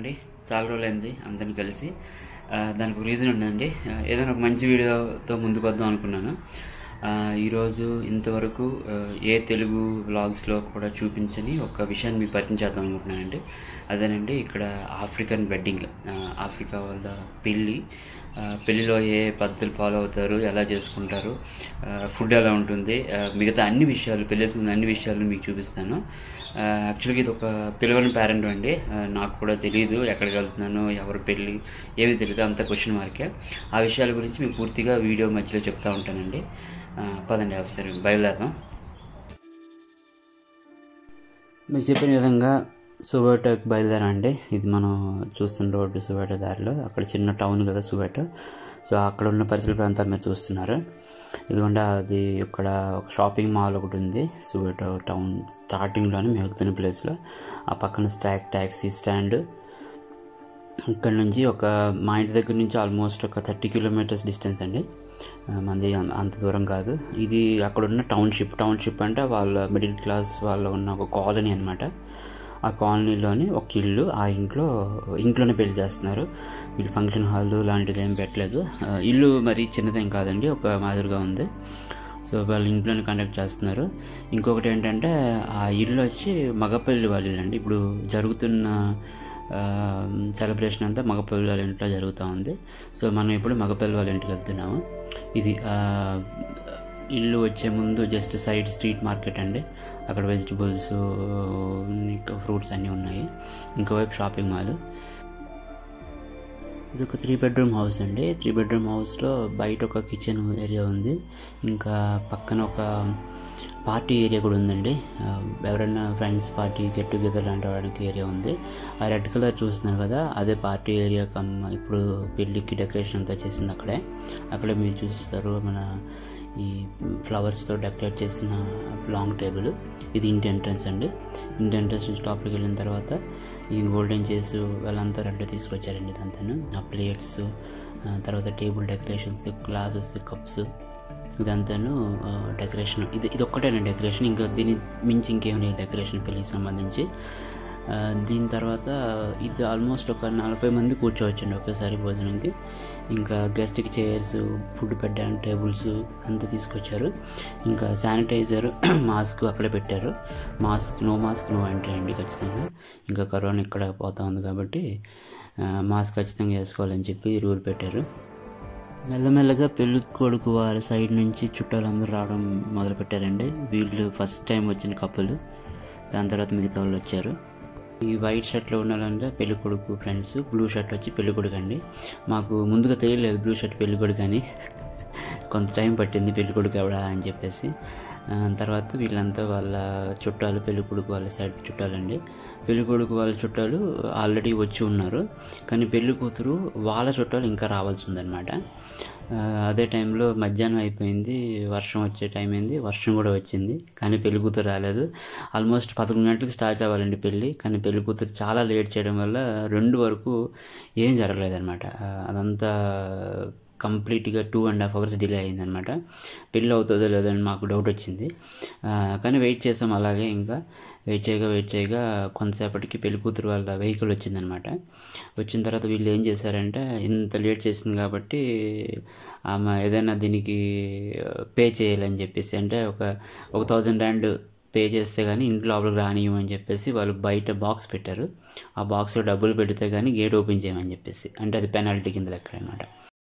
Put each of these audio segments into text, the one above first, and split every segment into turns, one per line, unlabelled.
అండి చాలా రోజులైంది అందరిని కలిసి ఆ, దానికి ఒక రీజన్ ఉందండి ఆ, ఏదైనా ఒక మంచి వీడియోతో ముందుకు వద్దాం అనుకున్నాను ఆ, ఈరోజు ఇంతవరకు ఆ, ఏ తెలుగు వ్లాగ్స్లో కూడా చూపించని ఒక విషయాన్ని మీకు పరిచయం చేద్దాం అనుకుంటున్నానండి అదేనండి ఇక్కడ ఆఫ్రికన్ వెడ్డింగ్ ఆ, ఆఫ్రికా వాళ్ళ పెళ్ళి ఆ, పెళ్లిలో ఏ పద్ధతులు ఫాలో అవుతారు ఎలా చేసుకుంటారు ఆ, ఫుడ్ ఎలా ఉంటుంది ఆ, మిగతా అన్ని విషయాలు పెళ్లి చేసుకున్న అన్ని విషయాలు మీకు చూపిస్తాను ఆ, యాక్చువల్గా ఇది ఒక పిలవని పేరెంట్ అండి ఆ, నాకు కూడా తెలియదు ఎక్కడికి వెళ్తున్నాను ఎవరు పెళ్ళి ఏమీ తెలియదు అంత క్వశ్చన్ మార్కే ఆ విషయాల గురించి మీకు పూర్తిగా వీడియో మధ్యలో చెప్తా ఉంటానండి ఆ, పదండి ఒకసారి బయలుదేరదాం మీకు చెప్పిన విధంగా సువేటకు బయలుదేరండి ఇది మనం చూస్తున్న రోడ్డు సువేట దారిలో అక్కడ చిన్న టౌన్ కదా సువేట సో అక్కడ ఉన్న పరిసర ప్రాంతాలు మీరు చూస్తున్నారు ఇదిగోండి అది ఇక్కడ ఒక షాపింగ్ మాల్ ఒకటి ఉంది సువేట టౌన్ స్టార్టింగ్లోనే మేము వెళ్తున్న ప్లేస్లో ఆ పక్కన స్టాక్ ట్యాక్సీ స్టాండ్ ఇక్కడ నుంచి ఒక మా ఇంటి దగ్గర నుంచి ఆల్మోస్ట్ ఒక థర్టీ కిలోమీటర్స్ డిస్టెన్స్ అండి ఆ, మంది అం- అంత దూరం కాదు ఇది అక్కడ ఉన్న టౌన్షిప్ టౌన్షిప్ అంటే వాళ్ళ మిడిల్ క్లాస్ వాళ్ళ ఉన్న ఒక కాలనీ అనమాట ఆ కాలనీలోని ఒక ఇల్లు ఆ ఇంట్లో ఇంట్లోనే పెళ్లి చేస్తున్నారు వీళ్ళు ఫంక్షన్ హాల్ లాంటిది ఏం పెట్టలేదు ఆ, ఇల్లు మరి చిన్నదేం కాదండి ఒక మాదిరిగా ఉంది సో వాళ్ళు ఇంట్లోనే కండక్ట్ చేస్తున్నారు ఇంకొకటి ఏంటంటే ఆ ఇల్లు వచ్చి మగపల్లి వాళ్ళ ఇల్లు అండి ఇప్పుడు జరుగుతున్న సెలబ్రేషన్ అంతా మగపల్లి వాళ్ళ ఇంట్లో జరుగుతూ ఉంది సో మనం ఇప్పుడు మగపల్లి వాళ్ళ ఇంటికి వెళ్తున్నాము ఇది ఆ, ఇల్లు వచ్చే ముందు జస్ట్ సైడ్ స్ట్రీట్ మార్కెట్ అండి అక్కడ వెజిటబుల్స్ ఇంకా ఫ్రూట్స్ అన్నీ ఉన్నాయి ఇంకోవైపు షాపింగ్ మాల్ ఇది ఒక త్రీ బెడ్రూమ్ హౌస్ అండి త్రీ బెడ్రూమ్ హౌస్లో బయట ఒక కిచెన్ ఏరియా ఉంది ఇంకా పక్కన ఒక పార్టీ ఏరియా కూడా ఉందండి ఆ, ఎవరైనా ఫ్రెండ్స్ పార్టీ గెట్ టుగెదర్ లాంటి వాడికి ఏరియా ఉంది ఆ రెడ్ కలర్ చూస్తున్నారు కదా అదే పార్టీ ఏరియా కమ్ ఇప్పుడు పెళ్ళికి డెకరేషన్ అంతా చేసింది అక్కడే అక్కడే మీరు చూస్తారు మన ఈ ఫ్లవర్స్తో డెకరేట్ చేసిన లాంగ్ టేబుల్ ఇది ఇంటి ఎంట్రన్స్ అండి ఇంటి ఎంట్రన్స్ నుంచి లోపలికి వెళ్ళిన తర్వాత ఈ గోల్డెన్ చేసి వాళ్ళంతా రెండు తీసుకొచ్చారండి ఇదంతాను ఆ ప్లేట్స్ తర్వాత టేబుల్ డెకరేషన్స్ గ్లాసెస్ కప్స్ ఇదంతాను డెకరేషన్ ఇది ఇది ఒక్కటేనండి డెకరేషన్ ఇంకా దీని మించి ఇంకేం లేదు డెకరేషన్ పెళ్ళికి సంబంధించి ఆ, దీని తర్వాత ఇది ఆల్మోస్ట్ ఒక నలభై మంది కూర్చోవచ్చండి ఒకేసారి భోజనంకి ఇంకా గెస్ట్కి చైర్స్ ఫుడ్ పెట్టడానికి టేబుల్స్ అంతా తీసుకొచ్చారు ఇంకా శానిటైజర్ మాస్క్ అక్కడే పెట్టారు mask no mask no entry అండి ఖచ్చితంగా ఇంకా కరోనా ఇక్కడ పోతా ఉంది కాబట్టి ఆ, మాస్క్ ఖచ్చితంగా వేసుకోవాలని చెప్పి రూల్ పెట్టారు మెల్లమెల్లగా పెళ్లి కొడుకు వారి సైడ్ నుంచి చుట్టాలందరూ రావడం మొదలు పెట్టారండి వీళ్ళు ఫస్ట్ టైం వచ్చిన కప్పులు దాని తర్వాత మిగతా వాళ్ళు వచ్చారు ఈ వైట్ షర్ట్లో ఉన్న వాళ్ళంటే పెళ్లి కొడుకు ఫ్రెండ్స్ బ్లూ షర్ట్ వచ్చి పెళ్లి కొడుకు అండి మాకు ముందుగా తెలియలేదు బ్లూ షర్ట్ పెళ్లి కొడుకు అని కొంత టైం పట్టింది పెళ్లి కొడుకు ఎవడా అని చెప్పేసి ఆ, తర్వాత వీళ్ళంతా వాళ్ళ చుట్టాలు పెళ్లి కొడుకు వాళ్ళ సైడ్ చుట్టాలండి పెళ్లి కొడుకు వాళ్ళ చుట్టాలు ఆల్రెడీ వచ్చి ఉన్నారు కానీ పెళ్లి కూతురు వాళ్ళ చుట్టాలు ఇంకా రావాల్సి ఉందన్నమాట ఆ, అదే టైంలో మధ్యాహ్నం అయిపోయింది వర్షం వచ్చే టైం అయింది వర్షం కూడా వచ్చింది కానీ పెళ్లి కూతురు రాలేదు ఆల్మోస్ట్ పదకొండు గంటలకు స్టార్ట్ అవ్వాలండి పెళ్ళి కానీ పెళ్లి కూతురు చాలా లేట్ చేయడం వల్ల రెండు వరకు ఏం జరగలేదన్నమాట ఆ, అదంతా కంప్లీట్గా two and half hours delay అయిందనమాట పెళ్ళి అవుతుందో లేదో అని మాకు డౌట్ వచ్చింది ఆ, కానీ వెయిట్ చేసాం అలాగే ఇంకా వెయిట్ చేయగా వెయిట్ చేయగా కొంతసేపటికి పెళ్లి కూతురు వాళ్ళ వెహికల్ వచ్చిందనమాట వచ్చిన తర్వాత వీళ్ళు ఏం చేశారంటే ఇంత లేట్ చేసింది కాబట్టి ఆమె ఏదైనా దీనికి పే చేయాలని చెప్పేసి అంటే ఒక ఒక థౌజండ్ ర్యాండ్ పే చేస్తే కానీ ఇంట్లో లోపలికి రానియమని చెప్పేసి వాళ్ళు బయట బాక్స్ పెట్టారు ఆ బాక్స్లో డబ్బులు పెడితే కానీ గేట్ ఓపెన్ చేయమని చెప్పేసి అంటే అది పెనాల్టీ కింద లెక్క అనమాట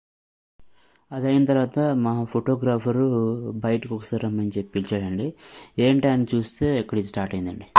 అది అయిన తర్వాత మా ఫోటోగ్రాఫరు బయటకు ఒకసారి రమ్మని చెప్పి పిలిచాడండి ఏంటి అని చూస్తే ఇక్కడ ఇది స్టార్ట్ అయిందండి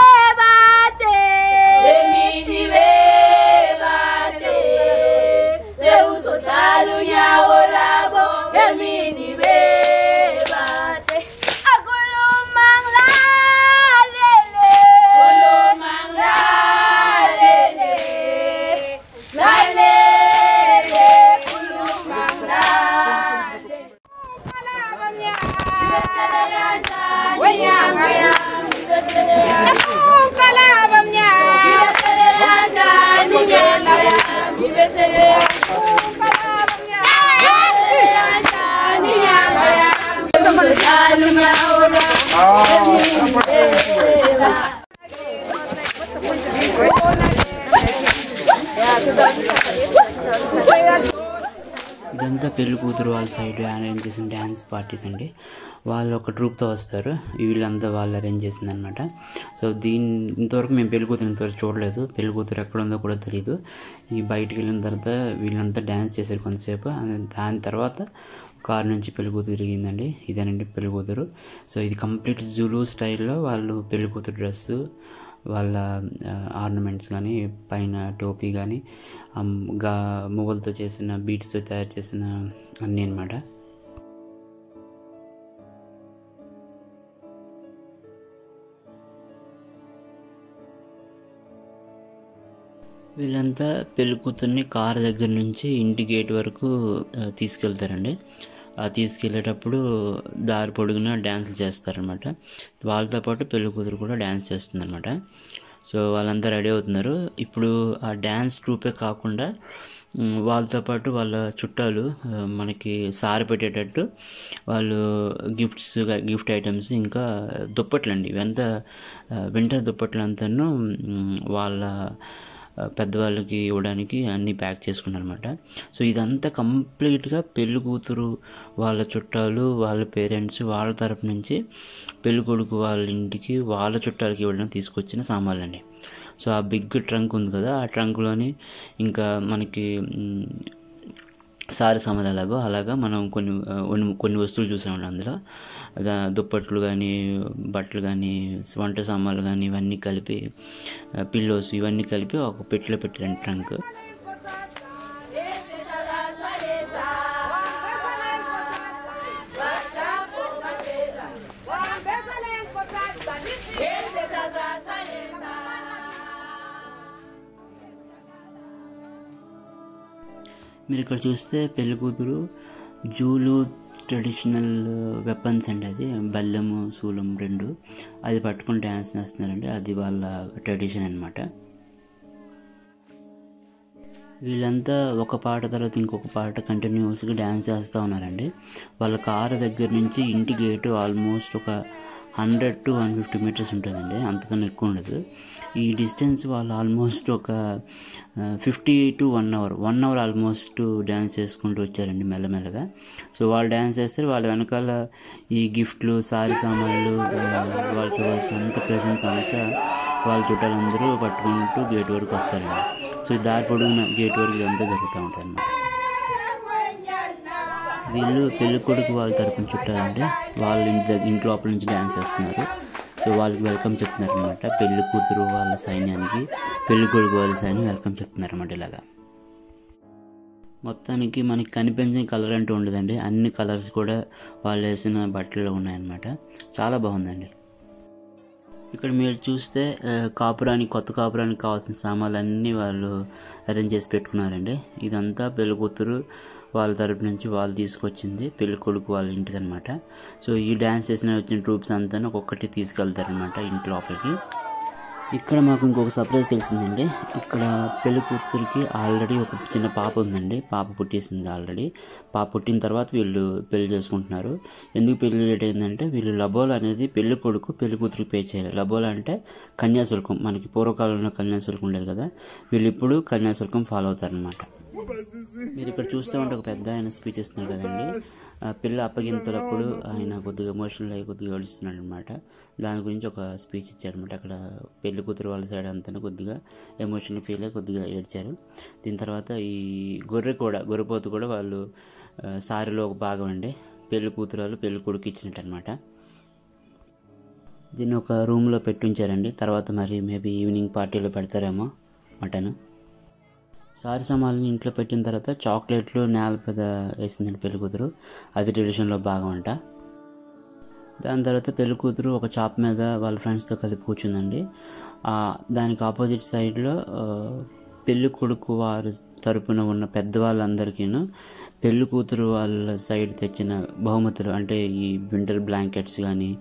Yeah.
పెళ్లి కూతురు వాళ్ళ సైడ్ అరేంజ్ చేసిన డ్యాన్స్ పార్టీస్ అండి వాళ్ళు ఒక ట్రూప్తో వస్తారు వీళ్ళంతా వాళ్ళు అరేంజ్ చేసింది అనమాట సో దీని ఇంతవరకు మేము పెళ్లి కూతురు ఇంతవరకు చూడలేదు పెళ్లి కూతురు ఎక్కడ ఉందో కూడా తెలియదు ఈ బయటికి వెళ్ళిన తర్వాత వీళ్ళంతా డ్యాన్స్ చేశారు కొంతసేపు and దాని తర్వాత కారు నుంచి పెళ్లి కూతురు తిరిగిందండి ఇదేనండి పెళ్లి కూతురు సో ఇది కంప్లీట్ జులు స్టైల్లో వాళ్ళు పెళ్లి కూతురు డ్రెస్సు వాళ్ళ ఆర్నమెంట్స్ కానీ పైన టోపీ కానీ గా మువ్వలతో చేసిన బీట్స్తో తయారు చేసిన అన్నీ అనమాట వీళ్ళంతా పెళ్లి కూతుర్ని కారు దగ్గర నుంచి ఇంటి గేట్ వరకు ఆ, తీసుకెళ్తారండి ఆ తీసుకెళ్ళేటప్పుడు దారి పొడుగునా డ్యాన్సులు చేస్తారనమాట వాళ్ళతో పాటు పెళ్లి కూతురు కూడా డ్యాన్స్ చేస్తుందన్నమాట సో వాళ్ళంతా రెడీ అవుతున్నారు ఇప్పుడు ఆ డ్యాన్స్ ట్రూపే కాకుండా ఉమ్, వాళ్ళతో పాటు వాళ్ళ చుట్టాలు ఆ, మనకి సారి పెట్టేటట్టు వాళ్ళు గిఫ్ట్స్ గిఫ్ట్ ఐటమ్స్ ఇంకా దుప్పట్లు అండి ఇవంతా వింటర్ దుప్పట్లు అంతాను ఉమ్, వాళ్ళ ఆ, పెద్దవాళ్ళకి ఇవ్వడానికి అన్నీ ప్యాక్ చేసుకున్నారనమాట సో ఇదంతా కంప్లీట్గా పెళ్లి కూతురు వాళ్ళ చుట్టాలు వాళ్ళ పేరెంట్స్ వాళ్ళ తరపు నుంచి పెళ్లి కొడుకు వాళ్ళ ఇంటికి వాళ్ళ చుట్టాలకి ఇవ్వడానికి తీసుకొచ్చిన సామాన్లు అండి సో ఆ బిగ్ ట్రంక్ ఉంది కదా ఆ ట్రంక్లోని ఇంకా మనకి మ్, సారి సామాన్లు ఎలాగో అలాగా మనం కొన్ని ఆ, కొన్ని- కొన్ని వస్తువులు చూసామండి అందులో దా- దుప్పట్లు కానీ బట్టలు కానీ వంట సామాన్లు కానీ ఇవన్నీ కలిపి పిల్లోస్ ఇవన్నీ కలిపి ఒక పెట్టెలో పెట్టారండి ట్రంక్ మీరు ఇక్కడ చూస్తే పెళ్లి కూతురు జూలు ట్రెడిషనల్ వెపన్స్ అండి అది బల్లెము శూలం రెండు అది పట్టుకొని డ్యాన్స్ చేస్తున్నారండి అది వాళ్ళ ట్రెడిషన్ అనమాట వీళ్ళంతా ఒక పాట తర్వాత ఇంకొక పాట కంటిన్యూస్గా డ్యాన్స్ చేస్తూ ఉన్నారండి వాళ్ళ కారు దగ్గర నుంచి ఇంటి గేటు ఆల్మోస్ట్ ఒక hundred to one fifty metres ఉంటుందండి అంతకన్నా ఎక్కువ ఉండదు ఈ డిస్టెన్స్ వాళ్ళు ఆల్మోస్ట్ ఒక fifty to one hour one hour almost dance చేసుకుంటూ వచ్చారండి మెల్లమెల్లగా సో వాళ్ళు డ్యాన్స్ చేస్తారు వాళ్ళ వెనకాల ఈ గిఫ్ట్లు సారీ సామాన్లు ఆ, వాళ్ళకి ఇవ్వాల్సిన అంత ప్రెజెన్స్ అంతా వాళ్ళ చుట్టాలందరూ పట్టుకుంటూ గేట్ వరకు వస్తారండి సో ఈ దారి పొడుగున గేట్ వరకు ఇదంతా జరుగుతూ ఉంటుంది అన్నమాట వీళ్ళు పెళ్లి కొడుకు వాళ్ళ తరపున చుట్టాలంటే వాళ్ళ ఇంటి దగ్గర ఇంటి లోపల నుంచి డ్యాన్స్ చేస్తున్నారు సో వాళ్ళకి వెల్కమ్ చెప్తున్నారు అనమాట పెళ్లి కూతురు వాళ్ళ సైన్యానికి పెళ్లి కొడుకు వాళ్ళ సైన్యం వెల్కమ్ చెప్తున్నారు అనమాట ఇలాగా మొత్తానికి మనకి కనిపించిన కలర్ అంటూ ఉండదండి అన్ని కలర్స్ కూడా వాళ్ళు వేసిన బట్టలు ఉన్నాయన్నమాట చాలా బాగుందండి ఇక్కడ మీరు చూస్తే ఆ, కాపురానికి కొత్త కాపురానికి కావాల్సిన సామాన్లు అన్నీ వాళ్ళు అరేంజ్ చేసి పెట్టుకున్నారండి ఇదంతా పెళ్లి కూతురు వాళ్ళ తరపు నుంచి వాళ్ళు తీసుకొచ్చింది పెళ్లి కొడుకు వాళ్ళ ఇంటికి అనమాట సో ఈ డ్యాన్స్ చేసిన వచ్చిన ట్రూప్స్ అంతా ఒక్కొక్కటి తీసుకెళ్తారనమాట ఇంటి లోపలికి ఇక్కడ మాకు ఇంకొక సర్ప్రైజ్ తెలిసిందండి ఇక్కడ పెళ్లి కూతురికి ఆల్రెడీ ఒక చిన్న పాప ఉందండి పాప పుట్టేసింది ఆల్రెడీ పాప పుట్టిన తర్వాత వీళ్ళు పెళ్లి చేసుకుంటున్నారు ఎందుకు పెళ్లి లేట్ అయిందంటే వీళ్ళు లబోలా అనేది పెళ్లి కొడుకు పెళ్లి కూతురికి పే చేయాలి లబోలా అంటే కన్యాశుల్కం మనకి పూర్వకాలంలో కన్యాశుల్కం ఉండేది కదా వీళ్ళు ఇప్పుడు కన్యాశుల్కం ఫాలో అవుతారనమాట మీరు ఇక్కడ చూస్తూ ఉంటే ఒక పెద్ద ఆయన స్పీచ్ ఇస్తున్నారు కదండి ఆ పిల్ల అప్పగింతలప్పుడు ఆయన కొద్దిగా ఎమోషనల్ అయ్యి కొద్దిగా ఏడుస్తున్నాడు అనమాట దాని గురించి ఒక స్పీచ్ ఇచ్చారనమాట అక్కడ పెళ్లి కూతురు వాళ్ళ సైడ్ అంతా కొద్దిగా ఎమోషనల్ ఫీల్ అయ్యి కొద్దిగా ఏడ్చారు దీని తర్వాత ఈ గొర్రె కూడా గొర్రెపోతు కూడా వాళ్ళు ఆ, సారీలో ఒక భాగం అండి పెళ్లి కూతురు వాళ్ళు పెళ్లి కొడుకు ఇచ్చినట్టు అనమాట దీన్ని ఒక రూమ్లో పెట్టి ఉంచారండి తర్వాత మరి మేబీ ఈవినింగ్ పార్టీలో పెడతారేమో మటన్ సారీ సామాన్లు ఇంట్లో పెట్టిన తర్వాత చాక్లెట్లు నేల మీద వేసిందండి పెళ్లి కూతురు అది ట్రెడిషన్లో భాగం అంట దాని తర్వాత పెళ్లి కూతురు ఒక చాప్ మీద వాళ్ళ ఫ్రెండ్స్తో కలిపి కూర్చుందండి ఆ, దానికి ఆపోజిట్ సైడ్లో ఆ, పెళ్లి కొడుకు వారి తరపున ఉన్న పెద్దవాళ్ళందరికీను పెళ్లి కూతురు వాళ్ళ సైడ్ తెచ్చిన బహుమతులు అంటే ఈ వింటర్ బ్లాంకెట్స్ కానీ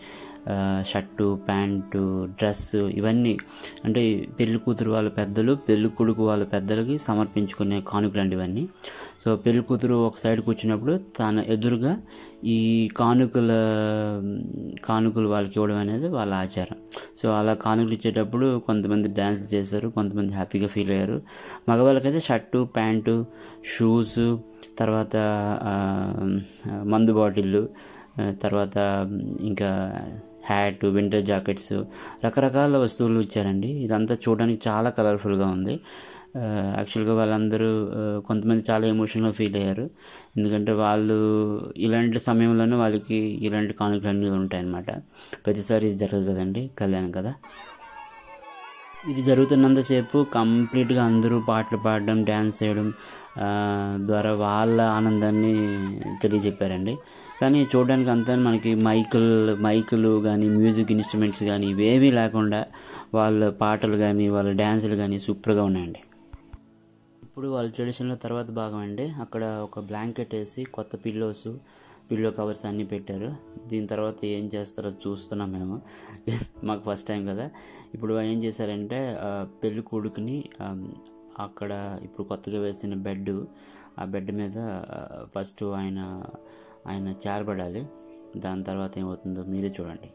ఆ, షర్టు ప్యాంటు డ్రెస్ ఇవన్నీ అంటే పెళ్లి కూతురు వాళ్ళ పెద్దలు పెళ్లి కొడుకు వాళ్ళ పెద్దలకి సమర్పించుకునే కానుకలు అండి ఇవన్నీ సో పెళ్లి కూతురు ఒక సైడ్ కూర్చున్నప్పుడు తన ఎదురుగా ఈ కానుకల కానుకలు వాళ్ళకి ఇవ్వడం అనేది వాళ్ళ ఆచారం సో అలా కానుకలు ఇచ్చేటప్పుడు కొంతమంది డ్యాన్స్ చేశారు కొంతమంది హ్యాపీగా ఫీల్ అయ్యారు మగవాళ్ళకైతే షర్టు ప్యాంటు షూస్ తర్వాత ఆ, మందు బాటిళ్ళు ఆ, తర్వాత ఇంకా హ్యాట్ వింటర్ జాకెట్స్ రకరకాల వస్తువులు ఇచ్చారండి ఇదంతా చూడడానికి చాలా కలర్ఫుల్గా ఉంది ఆ, యాక్చువల్గా వాళ్ళందరూ ఆ, కొంతమంది చాలా ఎమోషనల్గా ఫీల్ అయ్యారు ఎందుకంటే వాళ్ళు ఇలాంటి సమయంలోనే వాళ్ళకి ఇలాంటి కానుకలు అన్నీ ఉంటాయన్నమాట ప్రతిసారి ఇది జరగదు కదండి కళ్యాణం కదా ఇది జరుగుతున్నంతసేపు కంప్లీట్గా అందరూ పాటలు పాడడం డ్యాన్స్ చేయడం ఆ, ద్వారా వాళ్ళ ఆనందాన్ని తెలియజెప్పారండి కానీ చూడడానికి అంతా మనకి మైకులు మైకులు కానీ మ్యూజిక్ ఇన్స్ట్రుమెంట్స్ కానీ ఇవేమీ లేకుండా వాళ్ళ పాటలు కానీ వాళ్ళ డ్యాన్సులు కానీ సూపర్గా ఉన్నాయండి ఇప్పుడు వాళ్ళ ట్రెడిషన్లో తర్వాత భాగం అండి అక్కడ ఒక బ్లాంకెట్ వేసి కొత్త పిల్లోస్ పిల్లో కవర్స్ అన్నీ పెట్టారు దీని తర్వాత ఏం చేస్తారో చూస్తున్నాం మేము మాకు ఫస్ట్ టైం కదా ఇప్పుడు ఏం చేశారంటే ఆ, పెళ్లి కొడుకుని ఆ, అక్కడ ఇప్పుడు కొత్తగా వేసిన బెడ్ ఆ బెడ్ మీద ఫస్ట్ ఆయన ఆయన చేరబడాలి దాని తర్వాత ఏమవుతుందో మీరే చూడండి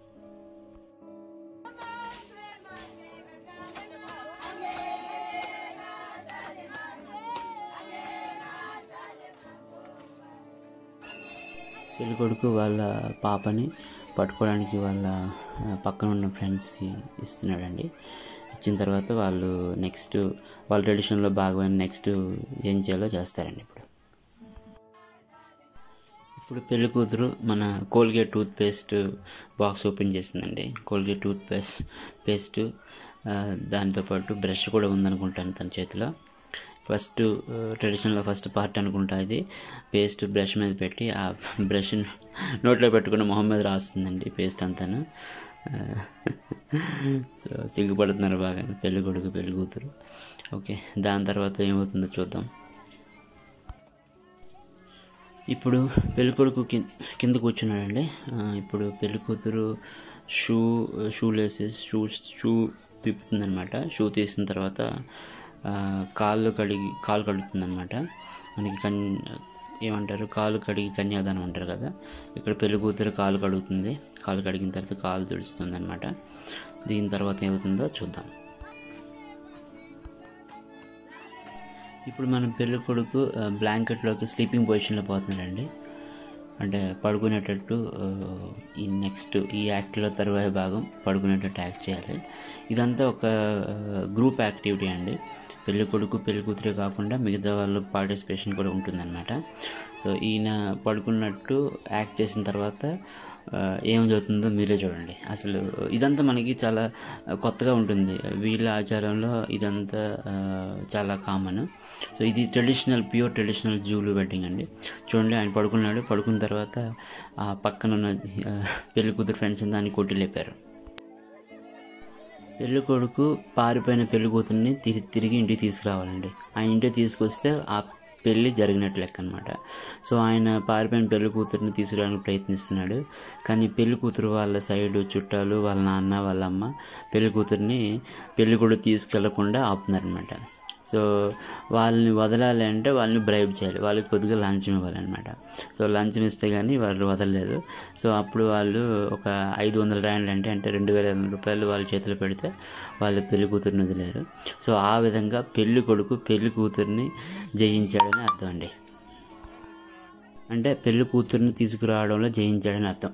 పెళ్లి కొడుకు వాళ్ళ పాపని పట్టుకోవడానికి వాళ్ళ ఆ, పక్కన ఉన్న ఫ్రెండ్స్కి ఇస్తున్నాడండి ఇచ్చిన తర్వాత వాళ్ళు నెక్స్ట్ వాళ్ళ ట్రెడిషన్లో భాగమైన నెక్స్ట్ ఏం చేయాలో చేస్తారండి ఇప్పుడు ఇప్పుడు పెళ్లి కూతురు మన Colgate toothpaste box open చేసిందండి కోల్గేట్ టూత్ పేస్ట్ పేస్ట్ దాంతోపాటు బ్రష్ కూడా ఉందనుకుంటాను తన చేతిలో ఫస్ట్ ట్రెడిషనల్గా ఫస్ట్ పార్ట్ అనుకుంటా ఇది పేస్ట్ బ్రష్ మీద పెట్టి ఆ బ్రష్ నోట్లో పెట్టుకుని మొహం మీద రాస్తుందండి పేస్ట్ అంతాను ఆ, సో సిగ్గుపడుతున్నారు బాగా పెళ్లి కొడుకు పెళ్లి కూతురు ఓకే దాని తర్వాత ఏమవుతుందో చూద్దాం ఇప్పుడు పెళ్ళికొడుకు కింద కింద కూర్చున్నాడండి ఆ, ఇప్పుడు పెళ్లి కూతురు shoe shoe laces shoe shoe విప్పుతుందనమాట షూ తీసిన తర్వాత ఆ, కాళ్ళు కడిగి కాలు కడుగుతుందనమాట మనకి కన్ ఏమంటారు కాలు కడిగి కన్యాదానం అంటారు కదా ఇక్కడ పెళ్లి కూతురు కాలు కడుగుతుంది కాలు కడిగిన తర్వాత కాలు తుడుస్తుంది అనమాట దీని తర్వాత ఏమవుతుందో చూద్దాం ఇప్పుడు మనం పెళ్లి కొడుకు ఆ, బ్లాంకెట్లోకి స్లీపింగ్ పొజిషన్లో పోతున్నాడండి అంటే పడుకునేటట్టు ఆ, ఈ నెక్స్ట్ ఈ యాక్ట్లో తరువాయి భాగం పడుకునేటట్టు యాక్ట్ చేయాలి ఇదంతా ఒక ఆ, గ్రూప్ యాక్టివిటీ అండి పెళ్లి కొడుకు పెళ్లి కూతురే కాకుండా మిగతా వాళ్ళ పార్టిసిపేషన్ కూడా ఉంటుందన్నమాట సో ఈయన పడుకున్నట్టు యాక్ట్ చేసిన తర్వాత ఆ, ఏం జరుగుతుందో మీరే చూడండి అసలు ఇదంతా మనకి చాలా కొత్తగా ఉంటుంది వీళ్ళ ఆచారంలో ఇదంతా ఆ, చాలా కామన్ సో ఇది traditional pure traditional Zulu wedding అండి చూడండి ఆయన పడుకున్నాడు పడుకున్న తర్వాత ఆ పక్కన ఉన్న ఆ, పెళ్లి కూతురు ఫ్రెండ్స్ దాన్ని కొట్టి లేపారు పెళ్లి కొడుకు పారిపోయిన పెళ్లి కూతుర్ని తి- తిరిగి ఇంటికి తీసుకురావాలండి ఆయన ఇంటికి తీసుకొస్తే ఆ పెళ్ళి జరిగినట్లు లెక్క అనమాట సో ఆయన పారిపోయిన పెళ్లి కూతురిని తీసుకురావడానికి ప్రయత్నిస్తున్నాడు కానీ పెళ్లి కూతురు వాళ్ళ సైడ్ చుట్టాలు వాళ్ళ నాన్న వాళ్ళ అమ్మ పెళ్లి కూతురిని పెళ్లి కూడా తీసుకెళ్లకుండా ఆపుతున్నారనమాట సో వాళ్ళని వదలాలి అంటే వాళ్ళని బ్రైబ్ చేయాలి వాళ్ళకి కొద్దిగా లంచం ఇవ్వాలన్నమాట సో లంచం ఇస్తే కానీ వాళ్ళు వదలలేదు సో అప్పుడు వాళ్ళు ఒక ఐదు వందల రాయలు అంటే అంటే రెండు వేల ఐదు వందల రూపాయలు వాళ్ళ చేతిలో పెడితే వాళ్ళు పెళ్లి కూతురుని వదిలేరు సో ఆ విధంగా పెళ్లి కొడుకు పెళ్లి కూతుర్ని జయించాడని అర్థం అండి అంటే పెళ్లి కూతుర్ని తీసుకురావడంలో జయించాడని అర్థం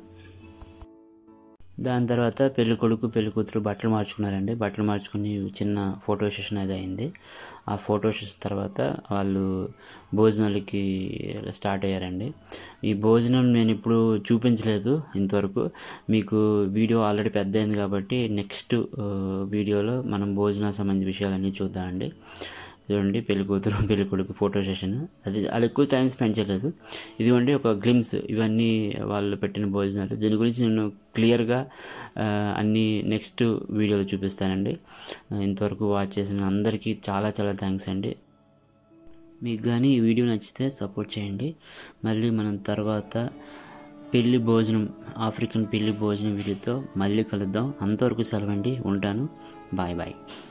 దాని తర్వాత పెళ్లి కొడుకు పెళ్లి కూతురు బట్టలు మార్చుకున్నారండి బట్టలు మార్చుకుని చిన్న ఫోటో సెషన్ అది అయింది ఆ ఫోటో సెషన్ తర్వాత వాళ్ళు భోజనాలకి స్టార్ట్ అయ్యారండి ఈ భోజనం నేను ఇప్పుడు చూపించలేదు ఇంతవరకు మీకు వీడియో ఆల్రెడీ పెద్ద అయింది కాబట్టి నెక్స్ట్ వీడియోలో మనం భోజనాలకు సంబంధించిన విషయాలన్నీ చూద్దామండి చూడండి పెళ్లి కూతురు పెళ్లి కొడుకు ఫోటో సెషన్ అది వాళ్ళు ఎక్కువ టైం స్పెండ్ చేయలేదు ఇదిగోండి ఒక గ్లిమ్స్ ఇవన్నీ వాళ్ళు పెట్టిన భోజనాలు దీని గురించి నేను క్లియర్గా ఆ, అన్ని నెక్స్ట్ వీడియోలో చూపిస్తానండి ఆ, ఇంతవరకు వాచ్ చేసిన అందరికీ చాలా చాలా థ్యాంక్స్ అండి మీకు కానీ ఈ వీడియో నచ్చితే సపోర్ట్ చేయండి మళ్ళీ మనం తర్వాత పెళ్లి భోజనం ఆఫ్రికన్ పెళ్లి భోజనం వీడియోతో మళ్ళీ కలుద్దాం అంతవరకు సెలవండి ఉంటాను బాయ్ బాయ్